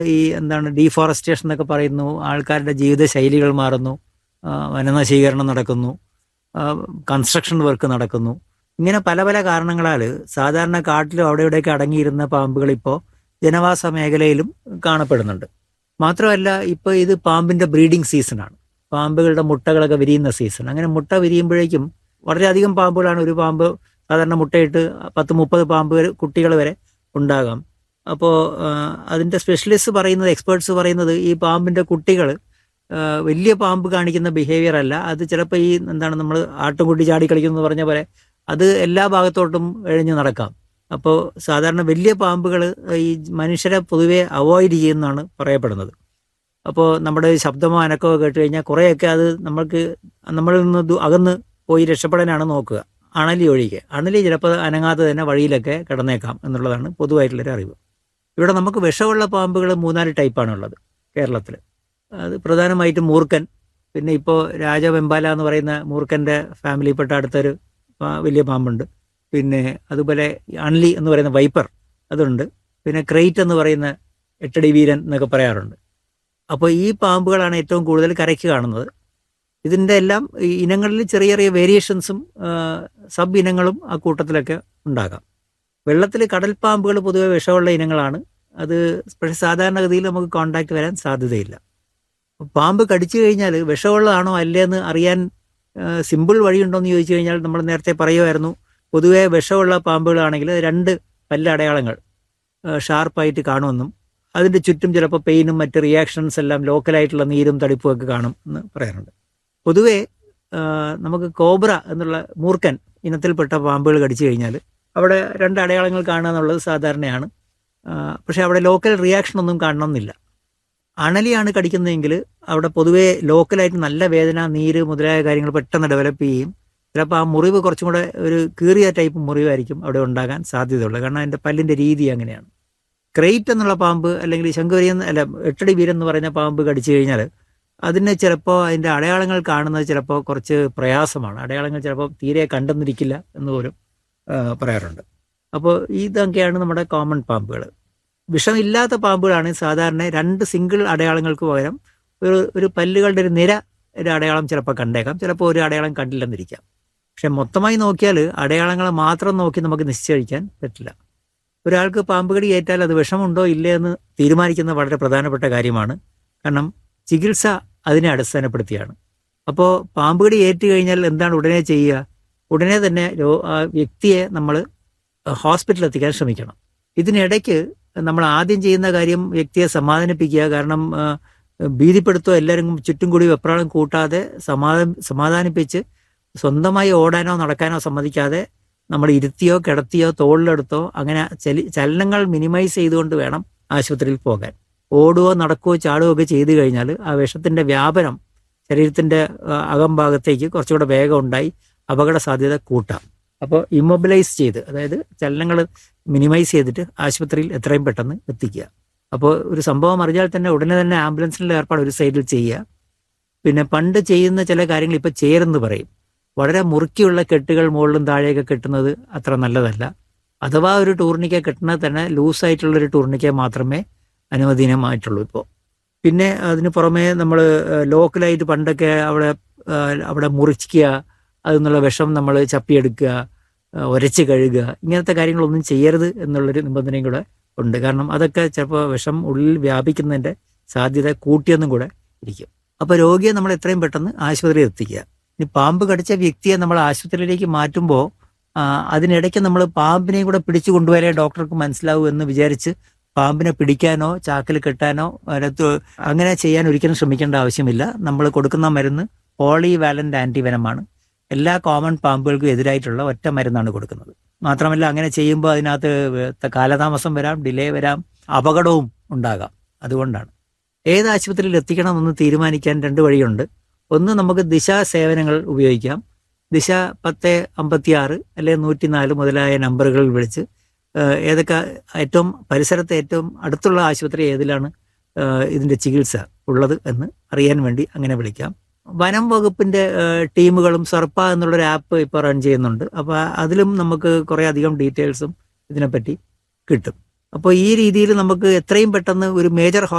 ഈ എന്താണ് ഡീഫോറസ്റ്റേഷൻ എന്നൊക്കെ പറയുന്നു ആൾക്കാരുടെ ജീവിത ശൈലികൾ മാറുന്നു ആ, വനനശീകരണം നടക്കുന്നു കൺസ്ട്രക്ഷൻ വർക്ക് നടക്കുന്നു ഇങ്ങനെ പല പല കാരണങ്ങളാൽ സാധാരണ കാട്ടിലും അവിടെ ഇവിടെയൊക്കെ അടങ്ങിയിരുന്ന പാമ്പുകൾ ഇപ്പോൾ ജനവാസ മേഖലയിലും കാണപ്പെടുന്നുണ്ട് മാത്രമല്ല ഇപ്പോൾ ഇത് പാമ്പിന്റെ ബ്രീഡിംഗ് സീസണാണ് പാമ്പുകളുടെ മുട്ടകളൊക്കെ വിരിയുന്ന സീസൺ അങ്ങനെ മുട്ട വിരിയുമ്പോഴേക്കും വളരെയധികം പാമ്പുകളാണ് ഒരു പാമ്പ് സാധാരണ മുട്ടയിട്ട് പത്ത് മുപ്പത് പാമ്പ് വരെ കുട്ടികൾ വരെ ഉണ്ടാകാം അപ്പോൾ അതിൻ്റെ സ്പെഷ്യലിസ്റ്റ് പറയുന്നത് എക്സ്പേർട്സ് പറയുന്നത് ഈ പാമ്പിൻ്റെ കുട്ടികൾ വലിയ പാമ്പ് കാണിക്കുന്ന ബിഹേവിയർ അല്ല അത് ചിലപ്പോൾ ഈ എന്താണ് നമ്മൾ ആട്ടുംകുട്ടി ചാടി കളിക്കുന്നു എന്ന് പറഞ്ഞ പോലെ അത് എല്ലാ ഭാഗത്തോട്ടും എഴഞ്ഞു നടക്കാം അപ്പോൾ സാധാരണ വലിയ പാമ്പുകൾ ഈ മനുഷ്യരെ പൊതുവെ അവോയ്ഡ് ചെയ്യുന്നതാണ് പറയപ്പെടുന്നത് അപ്പോൾ നമ്മുടെ ശബ്ദമോ അനക്കമോ കേട്ട് കഴിഞ്ഞാൽ കുറേയൊക്കെ അത് നമ്മൾക്ക് നമ്മളിൽ നിന്ന് ദൂ- അകന്ന് പോയി രക്ഷപ്പെടാനാണ് നോക്കുക അണലി ഒഴികെ അണലി ചിലപ്പോൾ അനങ്ങാതെ തന്നെ വഴിയിലൊക്കെ കിടന്നേക്കാം എന്നുള്ളതാണ് പൊതുവായിട്ടുള്ളൊരു അറിവ് ഇവിടെ നമുക്ക് വിഷമുള്ള പാമ്പുകൾ മൂന്നാല് ടൈപ്പാണ് ഉള്ളത് കേരളത്തിൽ അത് പ്രധാനമായിട്ടും മൂർക്കൻ പിന്നെ ഇപ്പോൾ രാജവെമ്പാല എന്ന് പറയുന്ന മൂർക്കൻ്റെ ഫാമിലിയിൽപ്പെട്ട അടുത്തൊരു പാ- വലിയ പാമ്പുണ്ട് പിന്നെ അതുപോലെ അൺലി എന്ന് പറയുന്ന വൈപ്പർ അതുണ്ട് പിന്നെ ക്രൈറ്റ് എന്ന് പറയുന്ന എട്ടടി വീരൻ എന്നൊക്കെ പറയാറുണ്ട് അപ്പോൾ ഈ പാമ്പുകളാണ് ഏറ്റവും കൂടുതൽ കരയ്ക്ക് കാണുന്നത് ഇതിൻ്റെ എല്ലാം ഈ ഇനങ്ങളിൽ ചെറിയ ചെറിയ വേരിയേഷൻസും സബ് ഇനങ്ങളും ആ കൂട്ടത്തിലൊക്കെ ഉണ്ടാകാം വെള്ളത്തിൽ കടൽ പാമ്പുകൾ പൊതുവെ വിഷമുള്ള ഇനങ്ങളാണ് അത് പക്ഷേ സാധാരണഗതിയിൽ നമുക്ക് കോണ്ടാക്ട് വരാൻ സാധ്യതയില്ല പാമ്പ് കടിച്ചു കഴിഞ്ഞാൽ വിഷമുള്ളതാണോ അല്ലേന്ന് അറിയാൻ സിമ്പിൾ വഴിയുണ്ടോ എന്ന് ചോദിച്ചു കഴിഞ്ഞാൽ നമ്മൾ നേരത്തെ പറയുമായിരുന്നു പൊതുവെ വിഷമുള്ള പാമ്പുകളാണെങ്കിൽ രണ്ട് പല്ല അടയാളങ്ങൾ ഷാർപ്പായിട്ട് കാണുമെന്നും അതിൻ്റെ ചുറ്റും ചിലപ്പോൾ പെയിനും മറ്റ് റിയാക്ഷൻസ് എല്ലാം ലോക്കലായിട്ടുള്ള നീരും തടിപ്പും ഒക്കെ കാണും എന്ന് പറയാറുണ്ട് പൊതുവെ ആ, നമുക്ക് കോബ്ര എന്നുള്ള മൂർക്കൻ ഇനത്തിൽപ്പെട്ട പാമ്പുകൾ കടിച്ചു കഴിഞ്ഞാൽ അവിടെ രണ്ട് അടയാളങ്ങൾ കാണുക എന്നുള്ളത് സാധാരണയാണ് ആ, പക്ഷേ അവിടെ ലോക്കൽ റിയാക്ഷൻ ഒന്നും കാണണമെന്നില്ല അണലിയാണ് കടിക്കുന്നതെങ്കിൽ അവിടെ പൊതുവേ ലോക്കലായിട്ട് നല്ല വേദന നീര് മുതലായ കാര്യങ്ങൾ പെട്ടെന്ന് ഡെവലപ്പ് ചെയ്യും ചിലപ്പോൾ ആ മുറിവ് കുറച്ചും കൂടെ ഒരു കീറിയ ടൈപ്പ് മുറിവായിരിക്കും അവിടെ ഉണ്ടാകാൻ സാധ്യതയുള്ളത് കാരണം അതിൻ്റെ പല്ലിൻ്റെ രീതി അങ്ങനെയാണ് ക്രൈറ്റ് എന്നുള്ള പാമ്പ് അല്ലെങ്കിൽ ശങ്കുവരിയൻ അല്ല എട്ടടി വീരൻ എന്ന് പറയുന്ന പാമ്പ് കടിച്ചു കഴിഞ്ഞാൽ അതിന് ചിലപ്പോൾ അതിൻ്റെ അടയാളങ്ങൾ കാണുന്നത് ചിലപ്പോൾ കുറച്ച് പ്രയാസമാണ് അടയാളങ്ങൾ ചിലപ്പോൾ തീരെ കണ്ടെന്നിരിക്കില്ല എന്ന് പോലും ആ, പറയാറുണ്ട് അപ്പോൾ ഇതൊക്കെയാണ് നമ്മുടെ കോമൺ പാമ്പുകൾ വിഷമില്ലാത്ത പാമ്പുകളാണ് സാധാരണ രണ്ട് സിംഗിൾ അടയാളങ്ങൾക്ക് പകരം ഒരു ഒരു പല്ലുകളുടെ ഒരു നിര ഒരു അടയാളം ചിലപ്പോൾ കണ്ടേക്കാം ചിലപ്പോൾ ഒരു അടയാളം കണ്ടില്ലെന്നിരിക്കാം പക്ഷെ മൊത്തമായി നോക്കിയാൽ അടയാളങ്ങൾ മാത്രം നോക്കി നമുക്ക് നിശ്ചയിക്കാൻ പറ്റില്ല ഒരാൾക്ക് പാമ്പ് കടി ഏറ്റാൽ അത് വിഷമുണ്ടോ ഇല്ലേ എന്ന് തീരുമാനിക്കുന്നത് വളരെ പ്രധാനപ്പെട്ട കാര്യമാണ് കാരണം ചികിത്സ അതിനെ അടിസ്ഥാനപ്പെടുത്തിയാണ് അപ്പോൾ പാമ്പ് കടി ഏറ്റു കഴിഞ്ഞാൽ എന്താണ് ഉടനെ ചെയ്യുക ഉടനെ തന്നെ രോ- ആ വ്യക്തിയെ നമ്മൾ ഹോസ്പിറ്റലിൽ എത്തിക്കാൻ ശ്രമിക്കണം ഇതിനിടയ്ക്ക് നമ്മൾ ആദ്യം ചെയ്യുന്ന കാര്യം വ്യക്തിയെ സമാധാനിപ്പിക്കുക കാരണം ആ, ഭീതിപ്പെടുത്തോ എല്ലാവരും ചുറ്റും കൂടി വെപ്രാളം കൂട്ടാതെ സമാധാന സമാധാനിപ്പിച്ച് സ്വന്തമായി ഓടാനോ നടക്കാനോ സമ്മതിക്കാതെ നമ്മൾ ഇരുത്തിയോ കിടത്തിയോ തോളിലെടുത്തോ അങ്ങനെ ചലി ചലനങ്ങൾ മിനിമൈസ് ചെയ്തുകൊണ്ട് വേണം ആശുപത്രിയിൽ പോകാൻ ഓടുകയോ നടക്കുകയോ ചാടുകയോ ഒക്കെ ചെയ്തു കഴിഞ്ഞാൽ ആ വിഷത്തിന്റെ വ്യാപനം ശരീരത്തിന്റെ ആ, അകംഭാഗത്തേക്ക് കുറച്ചുകൂടെ വേഗം ഉണ്ടായി അപകട സാധ്യത കൂട്ടാം അപ്പോൾ ഇമ്മൊബിലൈസ് ചെയ്ത് അതായത് ചലനങ്ങൾ മിനിമൈസ് ചെയ്തിട്ട് ആശുപത്രിയിൽ എത്രയും പെട്ടെന്ന് എത്തിക്കുക അപ്പോൾ ഒരു സംഭവം അറിഞ്ഞാൽ തന്നെ ഉടനെ തന്നെ ആംബുലൻസിൻ്റെ ഏർപ്പാട് ഒരു സൈഡിൽ ചെയ്യുക പിന്നെ പണ്ട് ചെയ്യുന്ന ചില കാര്യങ്ങൾ ഇപ്പോൾ ചേരെന്ന് പറയും വളരെ മുറുക്കിയുള്ള കെട്ടുകൾ മുകളിലും താഴെയൊക്കെ കെട്ടുന്നത് അത്ര നല്ലതല്ല അഥവാ ഒരു ടൂർണിക്ക കെട്ടുന്നത് തന്നെ ലൂസായിട്ടുള്ള ഒരു ടൂർണിക്ക മാത്രമേ അനുവദനീയമായിട്ടുള്ളൂ ഇപ്പോൾ പിന്നെ അതിന് പുറമേ നമ്മൾ ലോക്കലായിട്ട് പണ്ടൊക്കെ അവിടെ ആ, അവിടെ മുറിക്കുക അതിൽ നിന്നുള്ള വിഷം നമ്മൾ ചപ്പിയെടുക്കുക ആ, ഉരച്ച് കഴുകുക ഇങ്ങനത്തെ കാര്യങ്ങളൊന്നും ചെയ്യരുത് എന്നുള്ളൊരു നിബന്ധനയും കൂടെ ഉണ്ട് കാരണം അതൊക്കെ ചിലപ്പോൾ വിഷം ഉള്ളിൽ വ്യാപിക്കുന്നതിൻ്റെ സാധ്യത കൂട്ടിയെന്നും കൂടെ ഇരിക്കും അപ്പോൾ രോഗിയെ നമ്മൾ എത്രയും പെട്ടെന്ന് ആശുപത്രിയിൽ എത്തിക്കുക ഇനി പാമ്പ് കടിച്ച വ്യക്തിയെ നമ്മൾ ആശുപത്രിയിലേക്ക് മാറ്റുമ്പോൾ ആ, അതിനിടയ്ക്ക് നമ്മൾ പാമ്പിനെയും കൂടെ പിടിച്ചു കൊണ്ടുവരാൻ ഡോക്ടർക്ക് മനസ്സിലാവൂ എന്ന് വിചാരിച്ച് പാമ്പിനെ പിടിക്കാനോ ചാക്കിൽ കെട്ടാനോ അതിനകത്ത് അങ്ങനെ ചെയ്യാൻ ഒരിക്കലും ശ്രമിക്കേണ്ട ആവശ്യമില്ല നമ്മൾ കൊടുക്കുന്ന മരുന്ന് പോളി വാലന്റ് ആന്റിവനമാണ് എല്ലാ കോമൺ പാമ്പുകൾക്കും എതിരായിട്ടുള്ള ഒറ്റ മരുന്നാണ് കൊടുക്കുന്നത് മാത്രമല്ല അങ്ങനെ ചെയ്യുമ്പോൾ അതിനകത്ത് കാലതാമസം വരാം ഡിലേ വരാം അപകടവും ഉണ്ടാകാം അതുകൊണ്ടാണ് ഏത് ആശുപത്രിയിൽ എത്തിക്കണമെന്ന് തീരുമാനിക്കാൻ രണ്ട് വഴിയുണ്ട് ഒന്ന് നമുക്ക് ദിശ സേവനങ്ങൾ ഉപയോഗിക്കാം ദിശ പത്ത് അമ്പത്തി ആറ് അല്ലെങ്കിൽ നൂറ്റിനാല് മുതലായ നമ്പറുകളിൽ വിളിച്ച് ഏഹ് ഏതൊക്കെ ഏറ്റവും പരിസരത്തെ ഏറ്റവും അടുത്തുള്ള ആശുപത്രി ഏതിലാണ് ഏഹ് ഇതിന്റെ ചികിത്സ ഉള്ളത് എന്ന് അറിയാൻ വേണ്ടി അങ്ങനെ വിളിക്കാം വനം വകുപ്പിന്റെ ഏഹ് ടീമുകളും സർപ്പ എന്നുള്ളൊരു ആപ്പ് ഇപ്പോൾ റൺ ചെയ്യുന്നുണ്ട് അപ്പോൾ അതിലും നമുക്ക് കുറേ അധികം ഡീറ്റെയിൽസും ഇതിനെപ്പറ്റി കിട്ടും അപ്പോൾ ഈ രീതിയിൽ നമുക്ക് എത്രയും പെട്ടെന്ന് ഒരു മേജർ